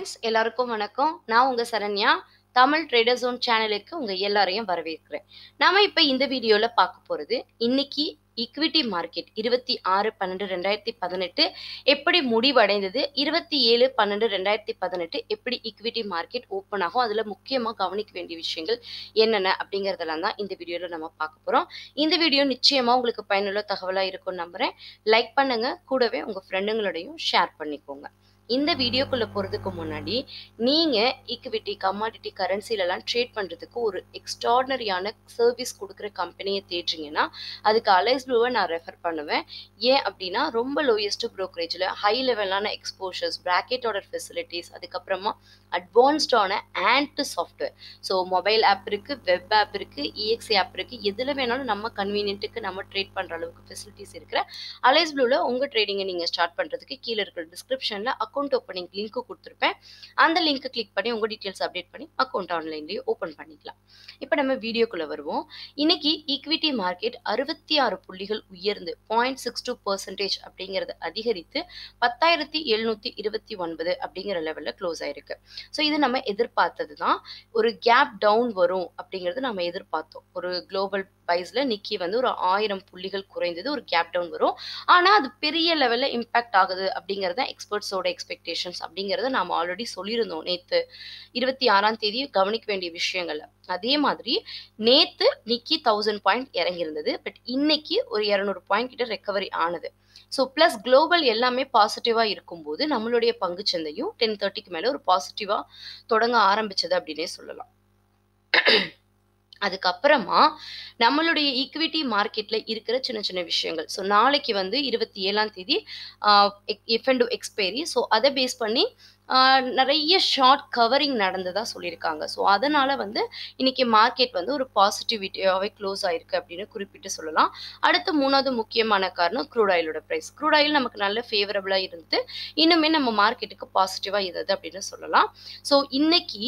friends எல்லாருக்கும் வணக்கம் நான் உங்க சரண்யா தமிழ் ட்ரேடர் ஜோன் சேனலுக்கு உங்க எல்லாரையும் வரவேற்கிறேன் நாம இப்ப இந்த வீடியோல பார்க்க போறது இன்னைக்கு ஈக்விட்டி மார்க்கெட் இருபத்தி ஆறு பன்னெண்டு ரெண்டாயிரத்தி பதினெட்டு எப்படி முடிவடைந்தது இருபத்தி ஏழு பன்னெண்டு ரெண்டாயிரத்தி பதினெட்டு எப்படி ஈக்விட்டி மார்க்கெட் ஓப்பன் ஆகும் அதுல முக்கியமா கவனிக்க வேண்டிய விஷயங்கள் என்னென்ன அப்படிங்கறதெல்லாம் தான் இந்த வீடியோல நம்ம பார்க்க போறோம் இந்த வீடியோ நிச்சயமா உங்களுக்கு பயனுள்ள தகவலா இருக்கும்னு நம்புறேன் லைக் பண்ணுங்க கூடவே உங்க ஃப்ரெண்டுங்களோடையும் ஷேர் பண்ணிக்கோங்க இந்த வீடியோக்குள்ள போறதுக்கு முன்னாடி நீங்க ஈக்விட்டி கமாடிட்டி கரன்சிலலாம் ட்ரேட் பண்றதுக்கு ஒரு எக்ஸ்ட்ராடனரியான சர்வீஸ் கொடுக்குற கம்பெனியை தேடுறீங்கன்னா அதுக்கு அலைஸ் ப்ளூவை நான் ரெஃபர் பண்ணுவேன் ஏன் அப்படின்னா ரொம்ப லோயஸ்ட் ப்ரோக்கரேஜில் ஹை லெவலான எக்ஸ்போஷர்ஸ் பிராக்கெட் ஆர்டர் ஃபெசிலிட்டிஸ் அதுக்கப்புறமா அட்வான்ஸ்டான and software so mobile app இருக்கு வெப் ஆப் இருக்கு இஎக்ஸி ஆப் இருக்கு எதில் வேணாலும் நம்ம கன்வீனியன்ட்டுக்கு நம்ம ட்ரேட் பண்ற அளவுக்கு ஃபெசிலிட்டிஸ் இருக்கிற அலைஸ் ப்ளூவில் உங்க ட்ரேடிங்கை நீங்க ஸ்டார்ட் பண்றதுக்கு கீழே இருக்கிற டிஸ்கிரிப்ஷன்ல அக்கௌண்ட் ஓப்பனிங் லிங்க் கொடுத்துருப்பேன் அந்த லிங்க் கிளிக் பண்ணி உங்க டீட்டெயில்ஸ் அப்டேட் பண்ணி அக்கௌண்ட் ஆன்லைன்லேயே ஓப்பன் பண்ணிக்கலாம் இப்போ நம்ம வீடியோக்குள்ள வருவோம் இன்னைக்கு ஈக்விட்டி மார்க்கெட் அறுபத்தி ஆறு புள்ளிகள் உயர்ந்து பாயிண்ட் சிக்ஸ் டூ பர்சன்டேஜ் அப்படிங்கிறது அதிகரித்து பத்தாயிரத்தி எழுநூத்தி இருபத்தி ஒன்பது அப்படிங்கிற லெவல்ல க்ளோஸ் ஆயிருக்கு ஸோ இது நம்ம எதிர்பார்த்தது தான் ஒரு கேப் டவுன் வரும் அப்படிங்கிறது நம்ம எதிர்பார்த்தோம் ஒரு குளோபல் வைஸ்ல நிக்கி வந்து ஒரு ஆயிரம் புள்ளிகள் குறைந்தது ஒரு கேப் டவுன் வரும் ஆனா அது பெரிய லெவல்ல இம்பாக்ட் ஆகுது அப்படிங்கறத எக்ஸ்பர்ட்ஸோட எக்ஸ்பெக்டேஷன்ஸ் அப்படிங்கறத நாம ஆல்ரெடி சொல்லியிருந்தோம் நேத்து இருபத்தி ஆறாம் தேதி கவனிக்க வேண்டிய விஷயங்கள்ல அதே மாதிரி நேத்து நிக்கி தௌசண்ட் பாயிண்ட் இறங்கியிருந்தது பட் இன்னைக்கு ஒரு இரநூறு பாயிண்ட் கிட்ட ரெக்கவரி ஆனது ஸோ ப்ளஸ் குளோபல் எல்லாமே பாசிட்டிவாக இருக்கும்போது நம்மளுடைய பங்குச்சந்தையும் டென் தேர்ட்டிக்கு மேலே ஒரு பாசிட்டிவாக தொடங்க ஆரம்பிச்சது அப்படின்னே சொல்லலாம் அதுக்கப்புறமா நம்மளுடைய ஈக்விட்டி மார்க்கெட்ல இருக்கிற சின்ன சின்ன விஷயங்கள் ஸோ நாளைக்கு வந்து இருபத்தி ஏழாம் தேதி எஃப் அண்ட் எக்ஸ்பைரி ஸோ அதை பேஸ் பண்ணி நிறைய ஷார்ட் கவரிங் நடந்ததா சொல்லியிருக்காங்க ஸோ அதனால வந்து இன்னைக்கு மார்க்கெட் வந்து ஒரு பாசிட்டிவிட்டியாகவே க்ளோஸ் ஆயிருக்கு அப்படின்னு குறிப்பிட்டு சொல்லலாம் அடுத்து மூணாவது முக்கியமான காரணம் க்ரூட் ஆயிலோட ப்ரைஸ் க்ரூட் ஆயில் நமக்கு நல்ல ஃபேவரபிளாக இருந்து இன்னுமே நம்ம மார்க்கெட்டுக்கு பாசிட்டிவாக இருந்தது அப்படின்னு சொல்லலாம் ஸோ இன்னைக்கு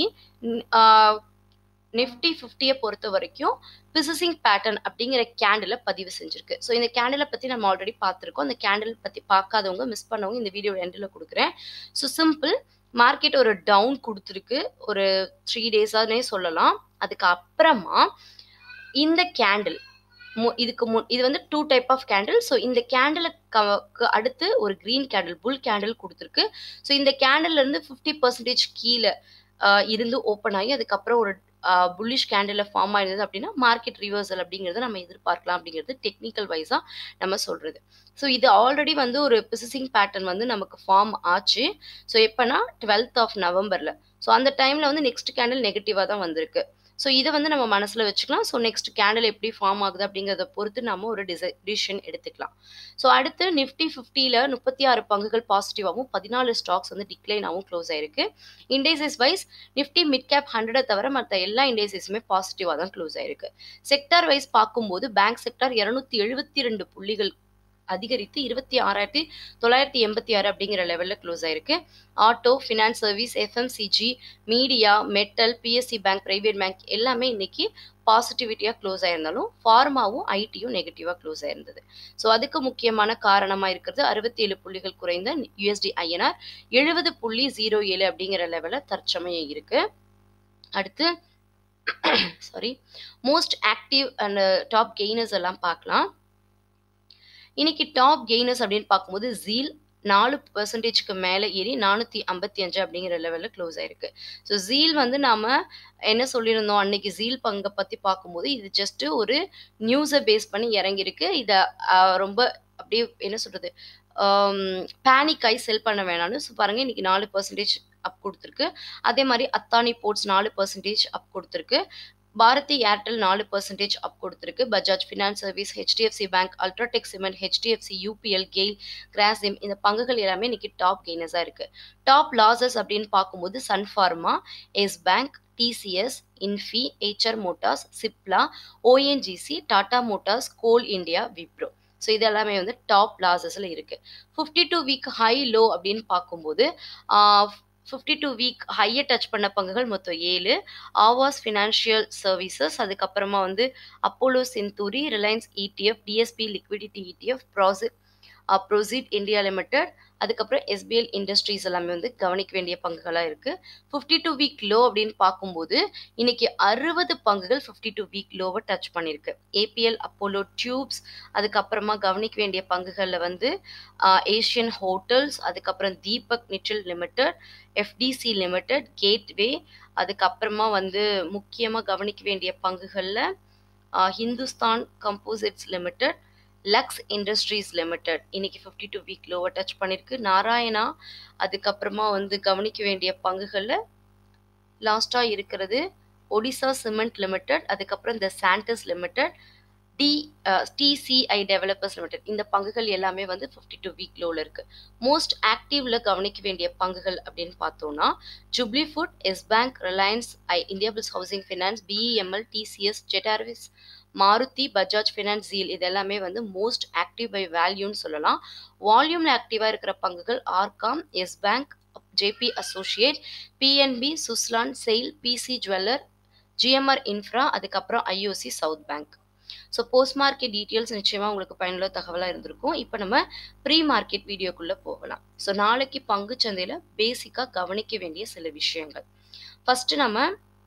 நிஃப்டி ஃபிஃப்டியை பொறுத்த வரைக்கும் பிசிசிங் பேட்டர்ன் அப்படிங்கிற கேண்டிலை பதிவு செஞ்சிருக்கு ஸோ இந்த கேண்டிலை பற்றி நம்ம ஆல்ரெடி பார்த்துருக்கோம் அந்த கேண்டில் பற்றி பார்க்காதவங்க மிஸ் பண்ணவங்க இந்த வீடியோ எண்டில் கொடுக்குறேன் ஸோ சிம்பிள் மார்க்கெட் ஒரு டவுன் கொடுத்துருக்கு ஒரு த்ரீ டேஸானே சொல்லலாம் அதுக்கு அப்புறமா இந்த கேண்டில் இதுக்கு முன் இது வந்து two type of candle so இந்த கேண்டிலுக்கு அடுத்து ஒரு க்ரீன் கேண்டில் புல் கேண்டில் கொடுத்துருக்கு ஸோ இந்த கேண்டில் இருந்து ஃபிஃப்டி பர்சன்டேஜ் கீழே இருந்து ஓப்பன் ஆகி அதுக்கப்புறம் ஒரு புல்லிஷ் கேண்டில் ஃபார்ம் ஆயிருந்தது அப்படின்னா மார்க்கெட் ரிவர்சல் அப்படிங்கிறத நம்ம எதிர்பார்க்கலாம் அப்படிங்கிறது டெக்னிக்கல் வைஸாக நம்ம சொல்கிறது ஸோ இது ஆல்ரெடி வந்து ஒரு பிசிசிங் பேட்டர்ன் வந்து நமக்கு ஃபார்ம் ஆச்சு ஸோ எப்போனா டுவெல்த் ஆஃப் நவம்பரில் ஸோ அந்த டைமில் வந்து நெக்ஸ்ட் கேண்டில் நெகட்டிவாக தான் வந்திருக்கு ஸோ இதை வந்து நம்ம மனசில் வச்சுக்கலாம் ஸோ நெக்ஸ்ட் கேண்டில் எப்படி ஃபார்ம் ஆகுது அப்படிங்கிறத பொறுத்து நம்ம ஒரு டிசை டிசிஷன் எடுத்துக்கலாம் ஸோ அடுத்து நிஃப்டி ஃபிஃப்டியில் முப்பத்தி ஆறு பங்குகள் பாசிட்டிவாகவும் பதினாலு ஸ்டாக்ஸ் வந்து டிக்ளைனாகவும் க்ளோஸ் ஆயிருக்கு indices wise Nifty mid cap ஹண்ட்ரடை தவிர மற்ற எல்லா இண்டேசஸுமே பாசிட்டிவாக தான் க்ளோஸ் ஆயிருக்கு செக்டார் வைஸ் பார்க்கும்போது பேங்க் செக்டார் இரநூத்தி எழுபத்தி ரெண்டு புள்ளிகள் அதிகரித்து இருபத்தி ஆறாயிரத்தி தொள்ளாயிரத்தி எண்பத்தி ஆறு அப்படிங்கிற லெவலில் க்ளோஸ் ஆயிருக்கு auto finance service FMCG media metal PSC bank private bank எல்லாமே இன்னைக்கு பாசிட்டிவிட்டியாக க்ளோஸ் ஆயிருந்தாலும் ஃபார்மாவும் ஐடியும் நெகட்டிவாக க்ளோஸ் ஆயிருந்தது ஸோ அதுக்கு முக்கியமான காரணமாக இருக்கிறது அறுபத்தி ஏழு புள்ளிகள் குறைந்த யூஎஸ்டி ஐஎன்ஆர் எழுபது புள்ளி ஜீரோ ஏழு அப்படிங்கிற லெவலில் தற்சமயம் இருக்கு அடுத்து sorry most active and top gainers எல்லாம் பார்க்கலாம் இன்னைக்கு டாப் கெய்னர்ஸ் அப்படின்னு பார்க்கும்போது ஜீல் நாலு பர்சன்டேஜ்க்கு மேலே ஏறி நானூற்றி ஐம்பத்தி அஞ்சு அப்படிங்கிற லெவலில் க்ளோஸ் ஆயிருக்கு ஸோ ஜீல் வந்து நாம் என்ன சொல்லியிருந்தோம் அன்னைக்கு ஜீல் பங்கை பற்றி பார்க்கும்போது இது ஜஸ்ட்டு ஒரு நியூஸை பேஸ் பண்ணி இறங்கியிருக்கு இதை ரொம்ப அப்படியே என்ன சொல்கிறது பேனிக் ஆகி செல் பண்ண வேணாம்னு ஸோ பாருங்கள் இன்னைக்கு நாலு பர்சன்டேஜ் அப் கொடுத்துருக்கு அதே மாதிரி அத்தானி போர்ட்ஸ் நாலு பர்சன்டேஜ் அப் கொடுத்துருக்கு பாரதி ஏர்டெல் நாலு பர்சன்டேஜ் அப் கொடுத்துருக்கு Bajaj finance service HDFC bank UltraTech cement HDFC UPL GAIL Grasim இந்த பங்குகள் எல்லாமே இன்னைக்கு டாப் கெய்னஸாக இருக்கு டாப் லாசஸ் அப்படின்னு பார்க்கும்போது Sun Pharma Yes bank TCS Infy HR motors Cipla ONGC Tata motors coal India Wipro so இது எல்லாமே வந்து டாப் லாசஸில் இருக்குது fifty two week high low அப்படின்னு பார்க்கும்போது ஃபிஃப்டி டூ வீக் ஹையை டச் பண்ண பங்குகள் மொத்தம் ஏழு ஆவாஸ் ஃபினான்ஷியல் சர்வீசஸ் அதுக்கப்புறமா வந்து Apollo Sindoori Reliance ETF DSP liquidity ETF ப்ராசி ப்ரொசீட் இந்தியா லிமிடெட் அதுக்கப்புறம் எஸ்பிஎல் இண்டஸ்ட்ரீஸ் எல்லாமே வந்து கவனிக்க வேண்டிய பங்குகளாக இருக்குது ஃபிஃப்டி டூ வீக் லோ அப்படின்னு பார்க்கும்போது இன்னைக்கு அறுபது பங்குகள் ஃபிஃப்டி டூ வீக் லோவை டச் பண்ணியிருக்கு ஏபிஎல் அப்போலோ டியூப்ஸ் அதுக்கப்புறமா கவனிக்க வேண்டிய பங்குகளில் வந்து ஏஷியன் ஹோட்டல்ஸ் அதுக்கப்புறம் தீபக் நிச்சில் லிமிடெட் எஃப்டிசி லிமிடெட் கேட்வே அதுக்கப்புறமா வந்து முக்கியமாக கவனிக்க வேண்டிய பங்குகளில் Hindustan composites limited Lux industries limited இன்னைக்கு ஃபிஃப்டி டூ வீக் லோவை டச் பண்ணியிருக்கு நாராயணா அதுக்கப்புறமா வந்து கவனிக்க வேண்டிய பங்குகளில் லாஸ்ட்டாக இருக்கிறது ஒடிசா சிமெண்ட் லிமிடெட் அதுக்கப்புறம் இந்த சாண்டஸ் limited T TCI developers limited இந்த பங்குகள் எல்லாமே வந்து ஃபிஃப்டி டூ வீக் லோவில் இருக்குது மோஸ்ட் ஆக்டிவ்ல கவனிக்க வேண்டிய பங்குகள் அப்படின்னு பார்த்தோம்னா Jubilant food Yes bank Reliance ஐ India bulls housing finance BEML TCS Jet Airways Maruti Bajaj finance ZEEL இது எல்லாமே வந்து மோஸ்ட் ஆக்டிவ் பை வேல்யூன்னு சொல்லலாம் வால்யூமில் ஆக்டிவாக இருக்கிற பங்குகள் RCom Yes bank JP associate PNB Suzlon SAIL PC jeweller GMR infra அதுக்கப்புறம் IOC south bank so post market details நிச்சயமாக உங்களுக்கு பயனுள்ள தகவலாக இருந்திருக்கும் இப்போ நம்ம ப்ரீ மார்க்கெட் வீடியோக்குள்ளே போகலாம் ஸோ நாளைக்கு பங்கு சந்தையில் பேசிக்காக கவனிக்க வேண்டிய சில விஷயங்கள் ஃபஸ்ட்டு நம்ம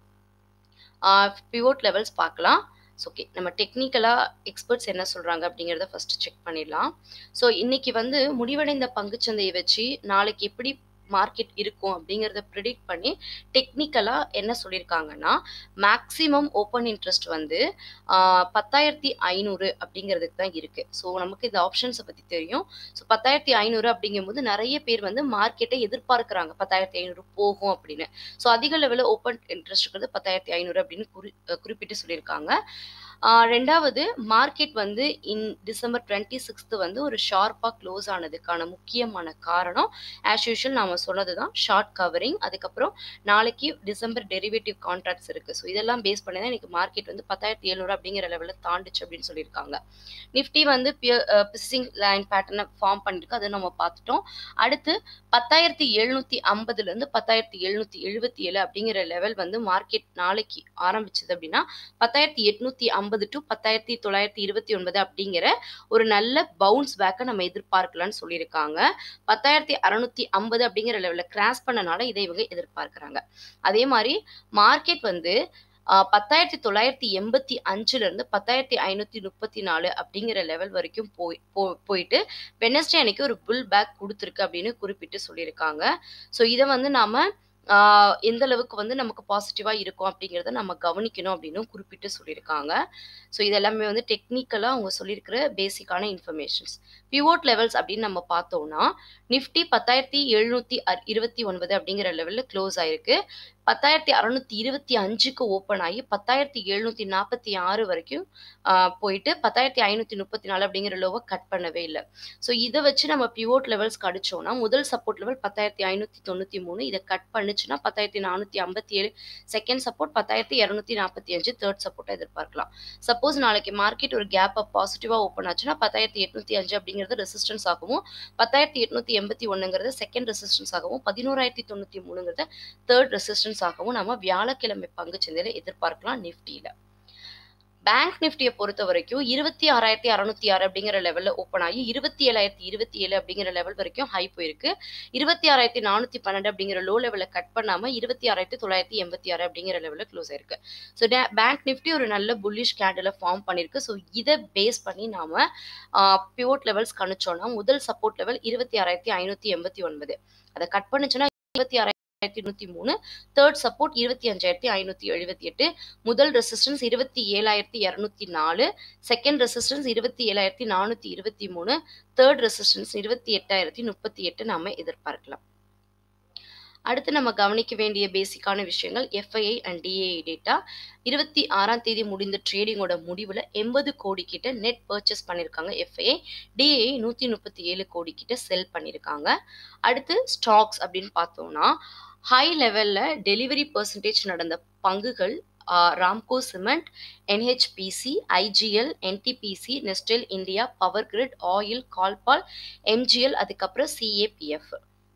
பிவோட் லெவல்ஸ் பார்க்கலாம் ஸோ ஓகே நம்ம டெக்னிக்கலாக எக்ஸ்பர்ட்ஸ் என்ன சொல்கிறாங்க அப்படிங்கிறத ஃபஸ்ட்டு செக் பண்ணிடலாம் ஸோ இன்றைக்கி வந்து முடிவடைந்த பங்குச்சந்தையை வச்சு நாளைக்கு எப்படி மார்க்கெட் இருக்கும் அப்படிங்கிறத ப்ரிடிக்ட் பண்ணி டெக்னிக்கலாக என்ன சொல்லியிருக்காங்கன்னா மேக்ஸிமம் ஓப்பன் இன்ட்ரெஸ்ட் வந்து பத்தாயிரத்தி ஐநூறு அப்படிங்கிறதுக்கு தான் இருக்குது ஸோ நமக்கு இந்த ஆப்ஷன்ஸை பற்றி தெரியும் ஸோ பத்தாயிரத்தி ஐநூறு அப்படிங்கும்போது நிறைய பேர் வந்து மார்க்கெட்டை எதிர்பார்க்குறாங்க பத்தாயிரத்தி ஐநூறு போகும் அப்படின்னு ஸோ அதிக லெவலில் ஓப்பன் இன்ட்ரெஸ்ட் இருக்கிறது பத்தாயிரத்தி ஐநூறு அப்படின்னு குறி குறிப்பிட்டு சொல்லியிருக்காங்க ரெண்டாவது மார்க்கெட் வந்து இன் டிசம்பர் டுவெண்ட்டி சிக்ஸ்த்து வந்து ஒரு ஷார்ப்பாக க்ளோஸ் ஆனதுக்கான முக்கியமான காரணம் ஆஸ் யூஷுவல் நாம் சொன்னது தான் ஷார்ட் கவரிங் அதுக்கப்புறம் நாளைக்கு டிசம்பர் டெரிவேட்டிவ் கான்ட்ராக்ட்ஸ் இருக்குது ஸோ இதெல்லாம் பேஸ் பண்ணி தான் எனக்கு மார்க்கெட் வந்து பத்தாயிரத்தி எழுநூறு அப்படிங்கிற லெவலில் தாண்டுச்சு அப்படின்னு சொல்லியிருக்காங்க நிஃப்டி வந்து பிசிங் லைன் பேட்டர்னை ஃபார்ம் பண்ணியிருக்கு அதை நம்ம பார்த்துட்டோம் அடுத்து பத்தாயிரத்தி எழுநூற்றி ஐம்பதுலேருந்து பத்தாயிரத்தி எழுநூற்றி எழுபத்தி ஏழு அப்படிங்கிற லெவல் வந்து மார்க்கெட் நாளைக்கு ஆரம்பிச்சது அப்படின்னா பத்தாயிரத்தி எட்நூற்றி ஐம்பது டு பத்தாயிரத்தி தொள்ளாயிரத்தி இருபத்தி ஒன்பது அப்படிங்கிற ஒரு நல்ல பவுன்ஸ் பேக்கை நம்ம எதிர்பார்க்கலாம்னு சொல்லியிருக்காங்க பத்தாயிரத்தி அறநூத்தி ஐம்பது அப்படிங்கிற லெவலில் கிராஸ் பண்ணனால இதை இவங்க எதிர்பார்க்குறாங்க அதே மாதிரி மார்க்கெட் வந்து பத்தாயிரத்தி தொள்ளாயிரத்தி எண்பத்தி அஞ்சுலேருந்து பத்தாயிரத்தி ஐநூற்றி முப்பத்தி நாலு அப்படிங்கிற லெவல் வரைக்கும் போய் போ போயிட்டு வெனஸ்டே அன்னைக்கு ஒரு புல் பேக் கொடுத்துருக்கு அப்படின்னு குறிப்பிட்டு சொல்லியிருக்காங்க ஸோ இதை வந்து நாம் எந்த அளவுக்கு வந்து நமக்கு பாசிட்டிவாக இருக்கும் அப்படிங்கிறத நம்ம கவனிக்கணும் அப்படின்னு குறிப்பிட்டு சொல்லியிருக்காங்க ஸோ இதெல்லாமே வந்து டெக்னிக்கலாக அவங்க சொல்லியிருக்கிற பேசிக்கான இன்ஃபர்மேஷன்ஸ் பிவோட் லெவல்ஸ் அப்படின்னு நம்ம பார்த்தோம்னா நிஃப்டி பத்தாயிரத்தி எழுநூற்றி இருபத்தி ஒன்பது அப்படிங்கிற லெவலில் க்ளோஸ் ஆயிருக்கு பத்தாயிரத்தி அறநூத்தி இருபத்தி அஞ்சுக்கு ஓப்பன் ஆகி பத்தாயிரத்தி எழுநூத்தி நாற்பத்தி ஆறு வரைக்கும் போயிட்டு பத்தாயிரத்தி ஐநூத்தி முப்பத்தி நாலு அப்படிங்கிற லோவை கட் பண்ணவே இல்லை ஸோ இதை வச்சு நம்ம பிவோட் லெவல்ஸ் கடிச்சோம்னா முதல் சப்போர்ட் லெவல் பத்தாயிரத்தி ஐநூத்தி தொண்ணூத்தி மூணு இதை கட் பண்ணுச்சுன்னா பத்தாயிரத்தி நானூத்தி ஐம்பத்தி ஏழு செகண்ட் சப்போர்ட் பத்தாயிரத்தி இரநூத்தி நாற்பத்தி அஞ்சு தேர்ட் சப்போர்ட்டை எதிர்பார்க்கலாம் சப்போஸ் நாளைக்கு மார்க்கெட் ஒரு கேப் அப் பாசிட்டிவாக ஓப்பன் ஆச்சுன்னா பத்தாயிரத்தி எட்நூத்தி அஞ்சு அப்படிங்கிறது ரெசிஸ்டன்ஸ் ஆகவும் பத்தாயிரத்தி எட்நூத்தி எண்பத்தி ஒன்றுங்கிறது செகண்ட் ரெசிஸ்டன்ஸ் ஆகவும் பதினோராயிரத்தி தொண்ணூற்றி மூணுங்கிறத தேர்ட் ரெசிஸ்டன்ஸ் ஆகவும் நம்ம வியாழக்கிழமை பங்கு சந்தையில் எதிர்பார்க்கலாம் நிஃப்டியில் பேங்க் நிஃப்டியை பொறுத்த வரைக்கும் இருபத்தி ஆறாயிரத்தி அறநூத்தி ஆறு அப்படிங்கிற லெவலில் ஓப்பன் ஆகி இருபத்தி ஏழாயிரத்தி இருபத்தி ஏழு அப்படிங்கிற லெவல் வரைக்கும் ஹை போயிருக்கு இருபத்தி ஆறாயிரத்தி நானூற்றி பன்னெண்டு அப்படிங்கிற லோ லெவலில் கட் பண்ணாமல் இருபத்தி ஆறாயிரத்தி தொள்ளாயிரத்தி எண்பத்தி ஆறு அப்படிங்கிற லெவலில் க்ளோஸ் ஆயிருக்கு ஸோ பேங்க் நிஃப்டி ஒரு நல்ல புல்லிஷ் கேண்டில் ஃபார்ம் பண்ணியிருக்கு ஸோ இதை பேஸ் பண்ணி நாம் பிவோட் லெவல்ஸ் கணிச்சோன்னா முதல் சப்போர்ட் லெவல் இருபத்தி ஆறாயிரத்தி ஐநூற்றி எண்பத்தி ஒன்பது அதை கட் பண்ணுச்சுன்னா இருபத்தி ஆறாயிரத்தி ஆயிரத்தி நூத்தி மூணு தேர்ட் சப்போர்ட் இருபத்தி அஞ்சாயிரத்தி ஐநூத்தி எழுபத்தி எட்டு முதல் ரெசிஸ்டன்ஸ் இருபத்தி ஏழாயிரத்தி இரநூத்தி நாலு செகண்ட் ரெசிஸ்டன்ஸ் இருபத்தி ஏழாயிரத்தி நானூத்தி இருபத்தி மூணு தேர்ட் ரெசிஸ்டன்ஸ் இருபத்தி எட்டாயிரத்தி முப்பத்தி எட்டு நாம எதிர்பார்க்கலாம் அடுத்து நம்ம கவனிக்க வேண்டிய பேசிக்கான விஷயங்கள் எஃப்ஐஐ அண்ட் டிஏஐ டேட்டா இருபத்தி ஆறாம் தேதி முடிந்த ட்ரேடிங்கோட முடிவில் எண்பது கோடி கிட்ட நெட் பர்ச்சேஸ் பண்ணியிருக்காங்க எஃப்ஐஐ டிஏஐ நூற்றி முப்பத்தி ஏழு கோடி கிட்ட செல் பண்ணியிருக்காங்க அடுத்து ஸ்டாக்ஸ் அப்படின்னு பார்த்தோம்னா ஹை லெவலில் டெலிவரி பர்சன்டேஜ் நடந்த பங்குகள் Ramco cement NHPC IGL NTPC Nestle India power grid oil கால்பால் எம்ஜிஎல் அதுக்கப்புறம் சிஏபிஎஃப்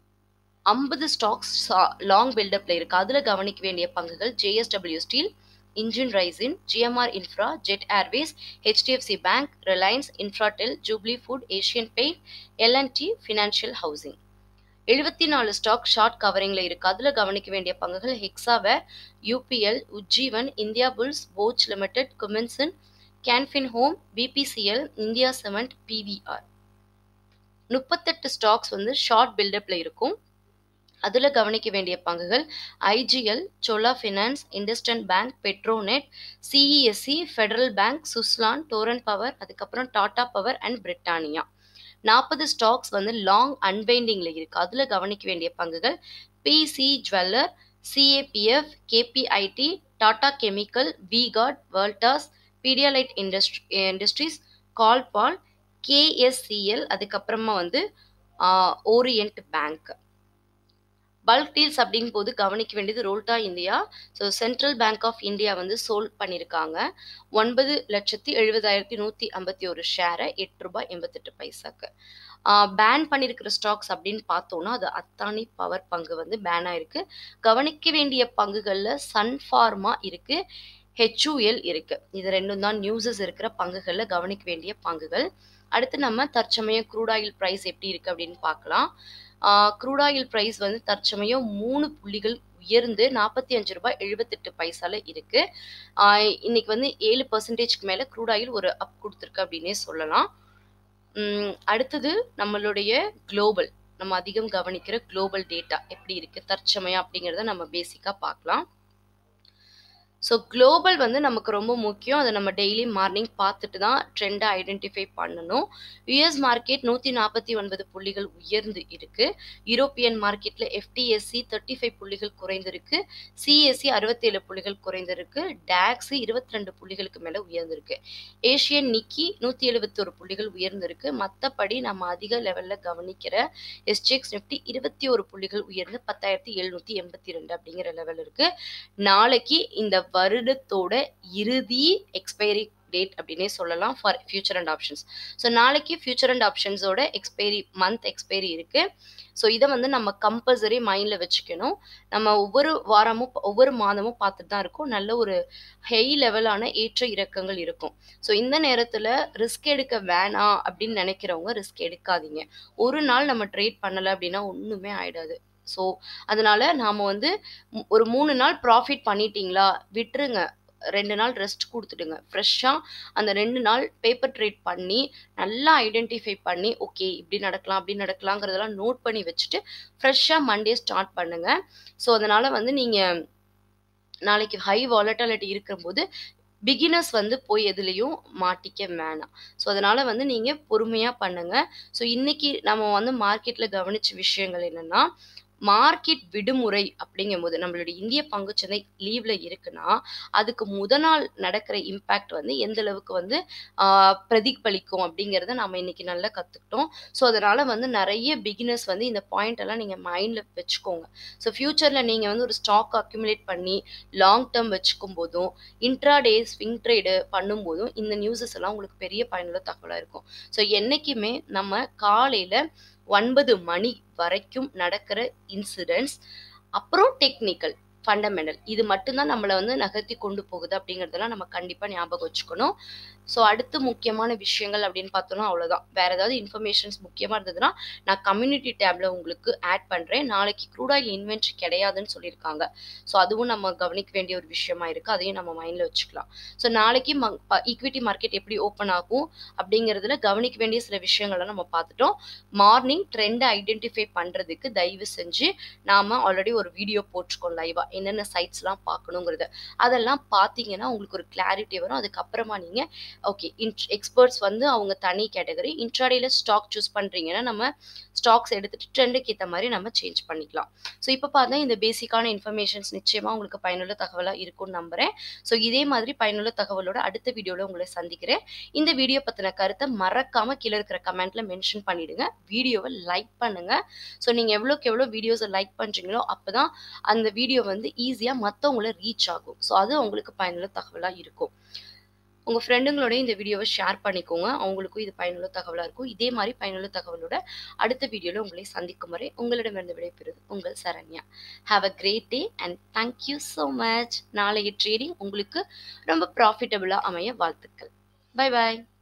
ஐம்பது ஸ்டாக்ஸ் லாங் பில்டப்ல இருக்கு அதில் கவனிக்க வேண்டிய பங்குகள் ஜேஎஸ்டபிள்யூ ஸ்டீல் இன்ஜின் ரைசின் GMR infra Jet Airways HDFC bank Reliance Infratel Jubilant food Asian paint LNT financial housing எழுபத்தி நாலு ஸ்டாக் ஷார்ட் கவரிங்கில் இருக்குது அதில் கவனிக்க வேண்டிய பங்குகள் Hexaware UPL Ujjivan Indiabulls Bosch limited குமின்சன் Can Fin home BPCL India cement PVR முப்பத்தெட்டு ஸ்டாக்ஸ் வந்து ஷார்ட் பில்டப்பில் இருக்கும் அதில் கவனிக்க வேண்டிய பங்குகள் IGL Chola finance IndusInd bank Petronet CESC federal bank Suzlon Torrent power அதுக்கப்புறம் டாடா பவர் அண்ட் பிரிட்டானியா நாற்பது ஸ்டாக்ஸ் வந்து லாங் அன்பைண்டிங்கில் இருக்குது அதில் கவனிக்க வேண்டிய பங்குகள் பிசி ஜுவல்லர் சிஏபிஎஃப் KPIT Tata chemical V Guard Voltas Pidilite industry industries கால்பால் கேஎஸ்சிஎல் அதுக்கப்புறமா வந்து ஓரியன்ட் பேங்க் பல்க் டீல்ஸ் அப்படிங்கும் போது கவனிக்க வேண்டியது Rolta India so central bank of India வந்து சோல் பண்ணியிருக்காங்க ஒன்பது லட்சத்தி எழுபதாயிரத்தி நூற்றி ஐம்பத்தி ஒரு ஷேரை எட்டு ரூபாய் எண்பத்தெட்டு பைசாக்கு பேன் பண்ணியிருக்கிற ஸ்டாக்ஸ் அப்படின்னு பார்த்தோன்னா அது அத்தானி பவர் பங்கு வந்து பேன் ஆயிருக்கு கவனிக்க வேண்டிய பங்குகளில் சன்ஃபார்மா இருக்குது ஹெச்யூஎல் இருக்குது இது ரெண்டும் தான் நியூஸஸ் இருக்கிற பங்குகளில் கவனிக்க வேண்டிய பங்குகள் அடுத்து நம்ம தற்சமயம் க்ரூட் ஆயில் ப்ரைஸ் எப்படி இருக்குது அப்படின்னு பார்க்கலாம் க்ரூட் ஆயில் ப்ரைஸ் வந்து தற்சமயம் மூணு புள்ளிகள் உயர்ந்து நாற்பத்தி அஞ்சு ரூபாய் எழுபத்தெட்டு பைசால இருக்கு இன்னைக்கு வந்து ஏழு பர்சன்டேஜ்க்கு மேலே க்ரூட் ஆயில் ஒரு அப் கொடுத்துருக்கு அப்படின்னே சொல்லலாம் அடுத்தது நம்மளுடைய குளோபல் நம்ம அதிகம் கவனிக்கிற குளோபல் டேட்டா எப்படி இருக்கு தற்சமயம் அப்படிங்கிறத நம்ம பேசிக்காக பார்க்கலாம் ஸோ குளோபல் வந்து நமக்கு ரொம்ப முக்கியம் அதை நம்ம டெய்லி மார்னிங் பார்த்துட்டு தான் ட்ரெண்டை ஐடென்டிஃபை பண்ணணும் யுஎஸ் மார்க்கெட் நூற்றி நாற்பத்தி ஒன்பது புள்ளிகள் உயர்ந்து இருக்கு யூரோப்பியன் மார்க்கெட்டில் எஃப்டிஎஸ்சி தேர்ட்டி ஃபைவ் புள்ளிகள் குறைந்திருக்கு சிஎஸ்சி அறுபத்தேழு புள்ளிகள் குறைந்திருக்கு டேக்ஸு இருபத்தி ரெண்டு புள்ளிகளுக்கு மேலே உயர்ந்திருக்கு ஏஷியன் நிக்கி நூற்றி எழுபத்தொரு புள்ளிகள் உயர்ந்திருக்கு மற்றபடி நம்ம அதிக லெவலில் கவனிக்கிற எஸ்ஜெக்ஸ் நிஃப்டி இருபத்தி ஒரு புள்ளிகள் உயர்ந்து பத்தாயிரத்தி எழுநூற்றி எண்பத்தி ரெண்டு அப்படிங்கிற லெவல் இருக்கு நாளைக்கு இந்த வருடத்தோட இறுதி எக்ஸ்பைரி டேட் அப்படின்னே சொல்லலாம் for future and options so நாளைக்கு ஃபியூச்சர் அண்ட் ஆப்ஷன்ஸோட எக்ஸ்பைரி மந்த் எக்ஸ்பைரி இருக்கு ஸோ இதை வந்து நம்ம கம்பல்சரி மைண்டில் வச்சுக்கணும் நம்ம ஒவ்வொரு வாரமும் ஒவ்வொரு மாதமும் பார்த்துட்டு தான் இருக்கோம் நல்ல ஒரு ஹை லெவலான ஏற்ற இறக்கங்கள் இருக்கும் ஸோ இந்த நேரத்தில் ரிஸ்க் எடுக்க வேணாம் அப்படின்னு நினைக்கிறவங்க ரிஸ்க் எடுக்காதீங்க ஒரு நாள் நம்ம ட்ரேட் பண்ணலை அப்படின்னா ஒன்றுமே ஆயிடாது ஸோ அதனால நாம் வந்து ஒரு மூணு நாள் ப்ராஃபிட் பண்ணிட்டீங்களா விட்டுருங்க ரெண்டு நாள் ரெஸ்ட் கொடுத்துடுங்க ஃப்ரெஷ்ஷாக அந்த ரெண்டு நாள் பேப்பர் ட்ரேட் பண்ணி நல்லா ஐடென்டிஃபை பண்ணி ஓகே இப்படி நடக்கலாம் அப்படி நடக்கலாங்கிறதெல்லாம் நோட் பண்ணி வச்சுட்டு ஃப்ரெஷ்ஷாக மண்டே ஸ்டார்ட் பண்ணுங்கள் ஸோ அதனால் வந்து நீங்கள் நாளைக்கு ஹை வாலட்டாலிட்டி இருக்கும்போது பிகினர்ஸ் வந்து போய் எதுலேயும் மாட்டிக்க வேணாம் ஸோ அதனால் வந்து நீங்கள் பொறுமையாக பண்ணுங்கள் ஸோ இன்றைக்கி நம்ம வந்து மார்க்கெட்டில் கவனித்த விஷயங்கள் என்னென்னா மார்க்கெட் விடுமுறை அப்படிங்கும்போது நம்மளுடைய இந்திய பங்குச்சந்தை லீவ்ல இருக்குன்னா அதுக்கு முத நாள் நடக்கிற இம்பேக்ட் வந்து எந்த அளவுக்கு வந்து பிரதிபலிக்கும் அப்படிங்கிறத நம்ம இன்னைக்கு நல்லா கற்றுக்கிட்டோம் ஸோ அதனால வந்து நிறைய பிகினர்ஸ் வந்து இந்த பாயிண்ட் எல்லாம் நீங்கள் மைண்டில் வச்சுக்கோங்க ஸோ ஃபியூச்சரில் நீங்கள் வந்து ஒரு ஸ்டாக் அக்யூமுலேட் பண்ணி லாங் டேர்ம் வச்சுக்கும் போதும் இன்ட்ராடே ஸ்விங் ட்ரேடு பண்ணும்போதும் இந்த நியூஸஸ் எல்லாம் உங்களுக்கு பெரிய பயனுள்ள தகவலாக இருக்கும் ஸோ என்றைக்குமே நம்ம காலையில் ஒன்பது மணி வரைக்கும் நடக்கிற இன்சிடென்ட்ஸ் அப்புறம் டெக்னிக்கல் ஃபண்டமெண்டல் இது மட்டும்தான் நம்மளை வந்து நகர்த்தி கொண்டு போகுது அப்படிங்கிறதெல்லாம் நம்ம கண்டிப்பாக ஞாபகம் வச்சுக்கணும் ஸோ அடுத்து முக்கியமான விஷயங்கள் அப்படின்னு பார்த்தோம்னா அவ்வளோதான் வேறு ஏதாவது இன்ஃபர்மேஷன்ஸ் முக்கியமாக இருந்ததுன்னா நான் கம்யூனிட்டி டேப்பில் உங்களுக்கு ஆட் பண்ணுறேன் நாளைக்கு க்ரூட் ஆயில் இன்வென்ட்ரி கிடையாதுன்னு சொல்லியிருக்காங்க ஸோ அதுவும் நம்ம கவனிக்க வேண்டிய ஒரு விஷயமா இருக்குது அதையும் நம்ம மைண்டில் வச்சுக்கலாம் ஸோ நாளைக்கு ஈக்விட்டி மார்க்கெட் எப்படி ஓப்பன் ஆகும் அப்படிங்கிறதுல கவனிக்க வேண்டிய சில விஷயங்களை நம்ம பார்த்துட்டோம் மார்னிங் ட்ரெண்டை ஐடென்டிஃபை பண்ணுறதுக்கு தயவு செஞ்சு நாம் ஆல்ரெடி ஒரு வீடியோ போட்டிருக்கோம் லைவாக என்னென்ன சைட்ஸ்லாம் பார்க்கணுங்கிறது அதெல்லாம் பார்த்தீங்கன்னா உங்களுக்கு ஒரு கிளாரிட்டி வரும் அதுக்கப்புறமா நீங்கள் ஓகே இன்ட் எக்ஸ்பர்ட்ஸ் வந்து அவங்க தனி கேட்டகரி இன்ட்ராடேல ஸ்டாக் சூஸ் பண்ணுறீங்கன்னா நம்ம ஸ்டாக்ஸ் எடுத்துகிட்டு ட்ரெண்டுக்கு ஏற்ற மாதிரி நம்ம சேஞ்ச் பண்ணிக்கலாம் ஸோ இப்போ பார்த்தா இந்த பேசிக்கான இன்ஃபர்மேஷன்ஸ் நிச்சயமாக உங்களுக்கு பயனுள்ள தகவலாக இருக்கும்னு நம்புகிறேன் ஸோ இதே மாதிரி பயனுள்ள தகவலோட அடுத்த வீடியோவில் உங்களை சந்திக்கிறேன் இந்த வீடியோ பற்றின கருத்தை மறக்காமல் கீழே இருக்கிற கமெண்ட்டில் மென்ஷன் பண்ணிவிடுங்க வீடியோவை லைக் பண்ணுங்கள் ஸோ நீங்கள் எவ்வளோக்கு எவ்வளோ வீடியோஸை லைக் பண்ணுறீங்களோ அப்போ தான் அந்த வீடியோ வந்து ஈஸியாக மற்றவங்கள ரீச் ஆகும் ஸோ அது உங்களுக்கு பயனுள்ள தகவலாக இருக்கும் உங்கள் ஃப்ரெண்டுங்களோட இந்த வீடியோவை ஷேர் பண்ணிக்கோங்க அவங்களுக்கும் இது பயனுள்ள தகவலாக இருக்கும் இதே மாதிரி பயனுள்ள தகவலோட அடுத்த வீடியோவில் உங்களை சந்திக்கும் வரை உங்களிடமிருந்து விடைபெறுவது உங்கள் Saranya have a great day and thank you so much நாளைய ட்ரேடிங் உங்களுக்கு ரொம்ப ப்ராஃபிட்டபுளாக அமைய வாழ்த்துக்கள் பை பாய்